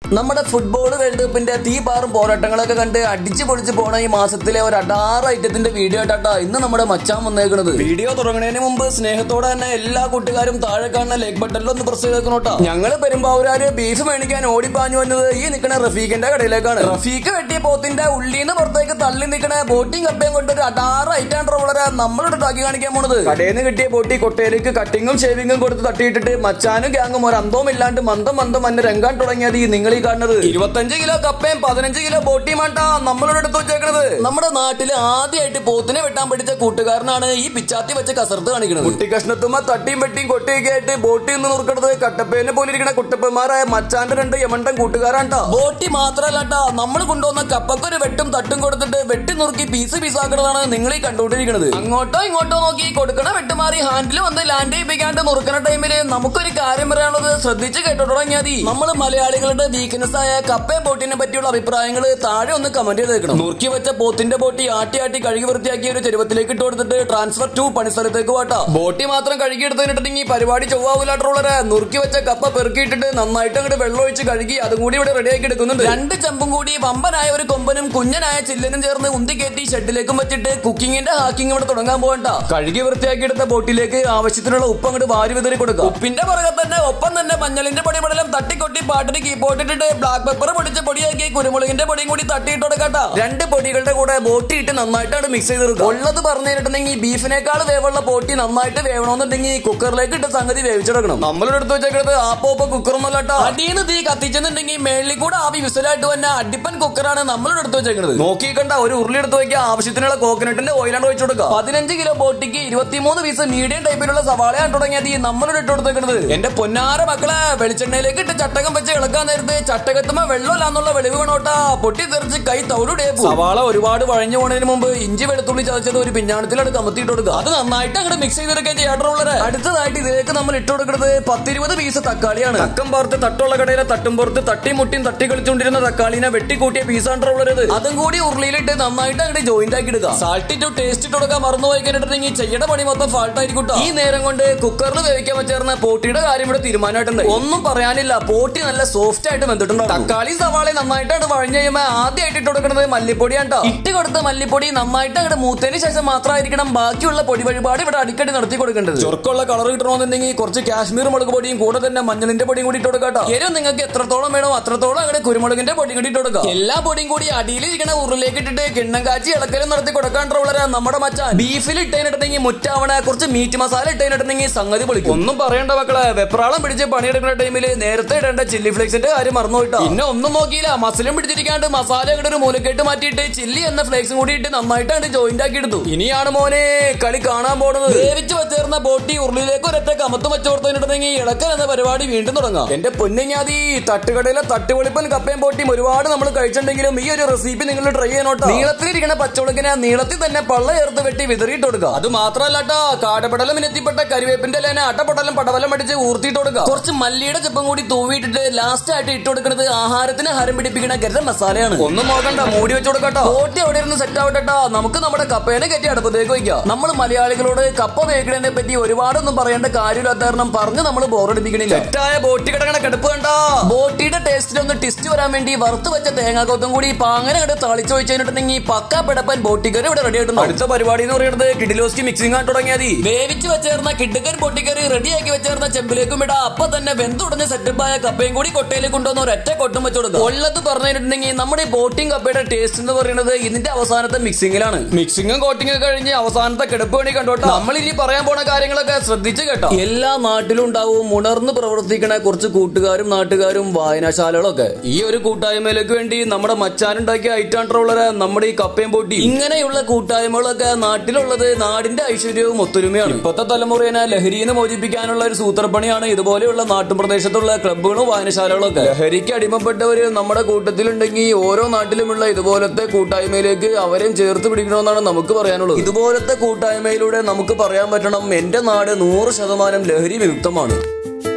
നമ്മുടെ football world കപ്പിന്റെ തീ പാറും പോരാട്ടങ്ങളൊക്കെ കണ്ട് അടിച്ചു പൊളിച്ച് പോണ ഈ മാസത്തിലെ ഒരു അടാറ് ഐറ്റത്തിന്റെ വീഡിയോ ആയിട്ടാ ഇന്ന് നമ്മുടെ മച്ചാൻ വന്നേക്കണത് വീഡിയോ തുടങ്ങുന്നതിന് മുമ്പ് സ്നേഹത്തോടെ തന്നെ എല്ലാ കൂട്ടുകാരും താഴെ കാണുന്ന ലൈക്ക് ബട്ടണിൽ ഒന്ന് പ്രസ് ചെയ്തേക്കണോട്ടാ ഞങ്ങള് പെരുമ്പാവൂരാര് ബീഫ് മേടിക്കാൻ ഓടിപ്പാഞ്ഞു വന്നത് ഈ നിൽക്കുന്ന റഫീഖിന്റെ കടയിലേക്കാണ് റഫീഖ് വെട്ടിയ പോത്തിന്റെ ഉള്ളിന്ന് പുറത്തേക്ക് തള്ളി നിൽക്കണ ബോട്ടിംഗ് കപ്പയും കൊണ്ട് ഒരു അടാറ് ഐറ്റാണ് വളരെ നമ്മളോട് ടാക്കി കാണിക്കാൻ പോണത് കടയിൽ നിന്ന് കിട്ടിയ ബോട്ടി കൊട്ടയിലേക്ക് കട്ടിങ്ങും ഷേവിങ്ങും കൊടുത്ത് തട്ടിയിട്ടിട്ട് മച്ചാനും ഗ്യാങ്ങും ഒരു അന്തവും ഇല്ലാണ്ട് മന്ദം മന്ദം മഞ്ഞ രംഗാൻ തുടങ്ങിയത് ഈ നിങ്ങൾ ഈ കാണുന്നത് ഇരുപത്തഞ്ച് കിലോ കപ്പയും പതിനഞ്ച് കിലോ ബോട്ടിയുമാണ്ടാ നമ്മളോട് എടുത്ത് വെച്ചേക്കണത് നമ്മുടെ നാട്ടില് ആദ്യമായിട്ട് പോത്തിനെ വെട്ടാൻ പഠിച്ച കൂട്ടുകാരനാണ് ഈ പിച്ചാത്തി വെച്ച് കസർത്ത് കാണിക്കുന്നത് കുട്ടി കഷ്ണത്തുമ്മ തട്ടിയും വെട്ടിയും കൊട്ടിയൊക്കെ ആയിട്ട് ബോട്ടി നിന്ന് നുറുക്കണത് കട്ടപ്പേനെ പോലെ ഇരിക്കുന്ന കുട്ടപ്പന്മാരായ മച്ചാന്റെ രണ്ട് യമണ്ടൻ കൂട്ടുകാരാണ്ടാ ബോട്ടി മാത്രല്ലട്ടാ നമ്മൾ കൊണ്ടുവന്ന കപ്പക്കൊരു വെട്ടും തട്ടും കൊടുത്തിട്ട് വെട്ടി നുറുക്കി പീസ് പീസാക്കണതാണ് നിങ്ങൾ ഈ കണ്ടുകൊണ്ടിരിക്കുന്നത് അങ്ങോട്ടോ ഇങ്ങോട്ടോ നോക്കി കൊടുക്കണ വെട്ടുമാറി ഹാൻഡിൽ വന്ന് ലാൻഡ് ചെയ്യിപ്പിക്കാണ്ട് നുറുക്കണ ടൈമില് നമുക്കൊരു കാര്യം പറയാനുള്ളത് ശ്രദ്ധിച്ച് കേട്ടോ തുടങ്ങിയാൽ മതി നമ്മൾ മലയാളികളുടെ വീക്ക്നെസ് ആയ കപ്പയും ബോട്ടിനെ പറ്റിയുള്ള അഭിപ്രായങ്ങൾ താഴെ ഒന്ന് കമന്റ് ചെയ്തേക്കണം നുറുക്കി വെച്ച പോത്തിന്റെ ബോട്ടി ആട്ടി ആട്ടി കഴുകി വൃത്തിയാക്കി ഒരു ചെരുവത്തിലേക്ക് ഇട്ട് കൊടുത്തിട്ട് ട്രാൻസ്ഫർ ടു പണിസ്ഥലത്തേക്ക് പോട്ടാ ബോട്ടി മാത്രം കഴുകി എടുത്തിട്ടുണ്ടെങ്കിൽ പരിപാടി ചൊവ്വാവൂലാട്ടുള്ളവരെ നുറുക്കി വെച്ച കപ്പ പെറുക്കിയിട്ടിട്ട് നന്നായിട്ട് അങ്ങോട്ട് വെള്ളം ഒഴിച്ച് കഴുകി അതും കൂടി ഇവിടെ റെഡിയാക്കി എടുക്കുന്നുണ്ട് രണ്ട് ചെമ്പും കൂടി വമ്പനായ ഒരു കൊമ്പനും കുഞ്ഞനായ ചില്ലനും ചേർന്ന് ഉന്തി കയറ്റി ഷെഡിലേക്കും വെച്ചിട്ട് കുക്കിങ്ങിന്റെ ഹാക്കിംഗ് ഇവിടെ തുടങ്ങാൻ പോകണ്ട കഴുകി വൃത്തിയാക്കി എടുത്ത ബോട്ടിലേക്ക് ആവശ്യത്തിനുള്ള ഉപ്പ് അങ്ങോട്ട് വാരി വിതറി കൊടുക്കുക ഉപ്പിന്റെ പുറകെ തന്നെ ഒപ്പം തന്നെ മഞ്ഞളിന്റെ പൊടിപടലം തട്ടിക്കൊട്ടി പാട്ടിന് കീപ്പോട്ടിട്ട് ബ്ലാക്ക് പെപ്പർ പൊടിച്ച് പൊടിയാക്കി കുരുമുളകിന്റെ പൊടിയും കൂടി തട്ടിയിട്ട് കൊടുക്കട്ട രണ്ട് പൊടികളുടെ കൂടെ ബോട്ടി ഇട്ട് നന്നായിട്ടാണ് മിക്സ് ചെയ്ത് കൊടുക്കുക ഉള്ളത് പറഞ്ഞു തന്നിട്ടുണ്ടെങ്കിൽ ബീഫിനേക്കാൾ വേവുള്ള ബോട്ടി നന്നായിട്ട് വേവണമെന്നുണ്ടെങ്കിൽ കുക്കറിലേക്ക് ഇട്ട് സംഗതി വേവിച്ചെടുക്കണം നമ്മളോട് എടുത്ത് വെച്ചേക്കുന്നത് ആപ്പോപ്പോ കുക്കറൊന്നുമല്ല അടിയിൽ തീ കത്തിച്ചെന്നുണ്ടെങ്കിൽ മേളിൽ കൂടെ ആവി വിസലായിട്ട് വന്ന അടിപ്പൻ കുക്കറാണ് നമ്മളോട് എടുത്ത് വെച്ചേക്കുന്നത് നോക്കിക്കണ്ട ഒരു ഉരുളി എടുത്ത് വെക്കുക ആവശ്യത്തിനുള്ള കോക്കനട്ടിന്റെ ഓയിലാണ് ഒഴിച്ചു കൊടുക്കുക പതിനഞ്ച് കിലോ ബോട്ടിക്ക് ഇരുപത്തിമൂന്ന് പീസ് മീഡിയം ടൈപ്പിലുള്ള സവാളയാണ് തുടങ്ങിയത് ഈ നമ്മളോട് ഇട്ട് കൊടുത്തേക്കുന്നത് എന്റെ പൊന്നാര മക്കളെ വെളിച്ചെണ്ണയിലേക്ക് ഇട്ട് ചട്ടകം വെച്ച് ഇളക്കാൻ നേരത്തെ ചട്ടകത്തുമ്പോ വെള്ളമില്ലാന്നുള്ള വെളിവ് വേണോട്ടാ പൊട്ടി തെറിച്ച് കൈ തൗടുടേ സവാള ഒരുപാട് വഴഞ്ഞു പോണതിന് മുമ്പ് ഇഞ്ചി വെളുത്തുള്ളി ചതച്ചത് ഒരു പിഞ്ഞാണത്തിലാണ് കമത്തിയിട്ട് കൊടുക്കുക അത് നന്നായിട്ട് അങ്ങോട്ട് മിക്സ് ചെയ്തെടുക്കാൻ ചെയ്യാറുള്ളത് അടുത്തതായിട്ട് ഇതിലേക്ക് നമ്മൾ ഇട്ട് കൊടുക്കുന്നത് പത്തിരുപത് പീസ് തക്കാളിയാണ് തക്കം പുറത്ത് തട്ടുള്ള കടയിലെ തട്ടും പുറത്ത് തട്ടി മുട്ടിയും തട്ടി കളിച്ചുകൊണ്ടിരുന്ന തക്കാളിനെ വെട്ടിക്കൂട്ടിയ പീസാണ് ഉള്ളത് അതും കൂടി ഉരുളിയിലിട്ട് നന്നായിട്ട് അങ്ങോട്ട് ജോയിന്റ് ആക്കി ഇടുക സാൾട്ട് ടു ടേസ്റ്റ് ഇട്ട് കൊടുക്കാൻ മറന്നു പോയി കഴിഞ്ഞിട്ടുണ്ടെങ്കിൽ ചെയ്യേണ്ട പണി മൊത്തം ഫാൾട്ട് ആയിരിക്കും ട്ടോ. ഈ നേരം കൊണ്ട് കുക്കറിൽ വേവിക്കാൻ വെച്ചേർന്ന പോട്ടിയുടെ കാര്യം ഇവിടെ തീരുമാനമായിട്ടുണ്ട് ഒന്നും പറയാനില്ല പോട്ടി നല്ല സോഫ്റ്റ് ആയിട്ട് വെന്തിട്ടുണ്ടോ തക്കാളി സവാള നന്നായിട്ടാണ് വഴഞ്ഞു കഴിയുമ്പോൾ ആദ്യമായിട്ട് ഇട്ട് കൊടുക്കുന്നത് മല്ലിപ്പൊടിയാണ് ട്ടോ. ഇട്ട് കൊടുത്ത മല്ലിപ്പൊടി നന്നായിട്ട് അങ്ങോട്ട് മൂത്തതിന് ശേഷം മാത്രമായിരിക്കണം ബാക്കിയുള്ള പൊടി വഴിപാട് ഇവിടെ അടിക്കടി നടത്തി കൊടുക്കേണ്ടത് ചൊറുക്കുള്ള കളർ കിട്ടണമെന്നുണ്ടെങ്കിൽ കുറച്ച് കാശ്മീർ മുളക് പൊടിയും കൂടെ തന്നെ മഞ്ഞളിന്റെ പൊടിയും കൂടി ഇട്ട് കൊടുക്കാട്ടോ എരും നിങ്ങൾക്ക് എത്രത്തോളം വേണോ അത്രത്തോളം അങ്ങനെ കുരുമുളകിന്റെ പൊടിയും കൂടി ഇട്ട് കൊടുക്കുക എല്ലാ പൊടിയും കൂടി അടിയിലിരിക്കണ ഉരുളിലേക്ക് ഇട്ടിട്ട് കിണ്ണം കാച്ചി ഇളക്കലും നടത്തി കൊടുക്കാണ്ടുള്ള നമ്മുടെ മച്ചാൻ ബീഫിൽ ഇട്ടതിനിട്ടുണ്ടെങ്കിൽ മുറ്റാവണ കുറച്ച് മീറ്റ് മസാല ഇട്ടതിനിട്ടുണ്ടെങ്കിൽ സംഗതി പൊളിക്കും ഒന്നും പറയണ്ട മക്കളെ വെപ്രാളം പിടിച്ച് പണിയെടുക്കുന്ന ടൈമില് നേരത്തെ ഇടേണ്ട ചില്ലി ഫ്ലേക്സിന്റെ കാര്യം മറന്നുപോയിട്ടോ പിന്നെ ഒന്നും നോക്കിയില്ല മസിലും പിടിച്ചിരിക്കാണ്ട് മസാല അങ്ങോട്ട് ഒരു മൂലക്കെട്ട് മാറ്റിയിട്ട് ചില്ലി എന്ന ഫ്ലേക്സും കൂടി ഇട്ട് നന്നായിട്ടാണ് ജോയിന്റ് ആക്കി എടുത്തു ഇനിയാണ് മോനെ കളി കാണാൻ പോണത് വേവിച്ച് വെച്ചേർന്ന ബോട്ടി ഉരുളിയിലേക്ക് ഒരൊറ്റ കമത്തും വെച്ചോർത്തിട്ടുണ്ടെങ്കിൽ ഇളക്കൽ എന്ന പരിപാടി വീണ്ടും തുടങ്ങാം എന്റെ പൊന്നിങ്ങാതി തട്ടുകടയിലെ തട്ടുപൊളിപ്പൻ കപ്പയും ബോട്ടിയും ഒരുപാട് നമ്മൾ കഴിച്ചിട്ടുണ്ടെങ്കിലും ഈ ഒരു റെസിപ്പി നിങ്ങൾ ട്രൈ ചെയ്യണോട്ടോ നീളത്തിലിരിക്കുന്ന പച്ചമുളകിനെ നീളത്തിൽ തന്നെ പള്ള ചേർത്ത് വെട്ടി വിതറിയിട്ട് കൊടുക്കുക അത് മാത്രമല്ലട്ടാ കാടപടലം എത്തിപ്പെട്ട കരിവേപ്പിന്റെ ലേന അട്ടപടലം പടവലം അടിച്ച് ഊർത്തിയിട്ട് കൊടുക്കുക കുറച്ച് മല്ലിയുടെ ചെപ്പം കൂടി തൂവിയിട്ടിട്ട് ലാസ്റ്റ് ആയിട്ട് ഇട്ട് കൊടുക്കുന്നത് ആഹാരത്തിന് ഹരം പിടിപ്പിക്കുന്ന ഗരം മസാലയാണ് ഒന്നും നോക്കണ്ട മൂടി വെച്ച് കൊടുക്കട്ടോ ബോട്ടി അവിടെ ഇരുന്ന് സെറ്റ് ആവട്ടെട്ടാ നമുക്ക് നമ്മുടെ കപ്പേനെ കെട്ടി അടുപ്പത്തേക്ക് വയ്ക്കാം നമ്മൾ മലയാളികളോട് കപ്പ വേക്കണതിനെ പറ്റി ഒരുപാടൊന്നും പറയേണ്ട കാര്യമില്ലാത്ത കാരണം പറഞ്ഞ് നമ്മൾ ബോറടിപ്പിക്കണില്ല തെറ്റായ ബോട്ടി കിടക്കണ കിടപ്പ് കണ്ട ബോട്ടിയുടെ ടേസ്റ്റിൽ ഒന്ന് ടിസ്റ്റ് വരാൻ വേണ്ടി വറുത്ത് വെച്ച തേങ്ങാക്കൊത്തും കൂടി പാങ്ങനെ കണ്ട് തളിച്ചു വെച്ച് കഴിഞ്ഞിട്ടുണ്ടെങ്കിൽ പക്ക പിടപ്പൻ ബോട്ടിക്കറി ഇവിടെ റെഡി ആയിട്ടുണ്ട് അടുത്ത പരിപാടി എന്ന് പറയുന്നത് കിഡിലോസ്കി മിക്സിംഗ് ആണ് തുടങ്ങിയത് വേവിച്ച് വെച്ചേർന്ന കിഡ്ഡക്കൻ പൊട്ടിക്കറി റെഡിയാക്കി വെച്ചേർന്ന ചെമ്പിലേക്കും ഇടാ അപ്പൊ തന്നെ വെന്തുടഞ്ഞ സെറ്റപ്പായ കപ്പയും കൂടി കൊട്ടയിലേക്ക് കൊണ്ടുവന്ന് ഒരൊറ്റ കൊട്ടും വെച്ച് കൊടുക്കുക ഉള്ളത് പറഞ്ഞിട്ടുണ്ടെങ്കിൽ നമ്മുടെ ഈ ബോട്ടിംഗ് കപ്പയുടെ ടേസ്റ്റ് എന്ന് പറയുന്നത് ഇതിന്റെ അവസാനത്തെ മിക്സിംഗിലാണ് മിക്സിംഗും കോട്ടിംഗും കഴിഞ്ഞ് അവസാനത്തെ കിടപ്പ് പണി കണ്ടോട്ടെ നമ്മൾ ഇനി പറയാൻ പോണ കാര്യങ്ങളൊക്കെ ശ്രദ്ധിച്ച് കേട്ടോ എല്ലാ നാട്ടിലും ഉണ്ടാവും ഉണർന്ന് പ്രവർത്തിക്കണ കുറച്ച് കൂട്ടുകാരും നാട്ടുകാരും വായനശാലകളൊക്കെ ഈ ഒരു കൂട്ടായ്മയിലേക്ക് വേണ്ടി നമ്മുടെ മച്ചാനുണ്ടാക്കിയ ഐറ്റാണ്ടുള്ളവരെ നമ്മുടെ ഈ കപ്പയും പൊട്ടി ഇങ്ങനെയുള്ള കൂട്ടായ്മകളൊക്കെ നാട്ടിലുള്ളത് നാടിന്റെ ഐശ്വര്യവും ഒത്തൊരുമയാണ് ഇപ്പോഴത്തെ തലമുറയെ ലഹരിന്ന് മോചിപ്പിക്കാനുള്ള ഒരു സൂത്രപ്പണിയാണ് ഇതുപോലെയുള്ള നാട്ടുപ്രദേശത്തുള്ള ക്ലബ്ബുകളും വായനശാലകളും ഒക്കെ ലഹരിക്ക് അടിമപ്പെട്ടവര് നമ്മുടെ കൂട്ടത്തിലുണ്ടെങ്കിൽ ഓരോ നാട്ടിലുമുള്ള ഇതുപോലത്തെ കൂട്ടായ്മയിലേക്ക് അവരെയും ചേർത്ത് പിടിക്കണമെന്നാണ് നമുക്ക് പറയാനുള്ളത് ഇതുപോലത്തെ കൂട്ടായ്മയിലൂടെ നമുക്ക് പറയാൻ പറ്റണം എന്റെ നാട് നൂറ് ശതമാനം ലഹരി വിമുക്തമാണ്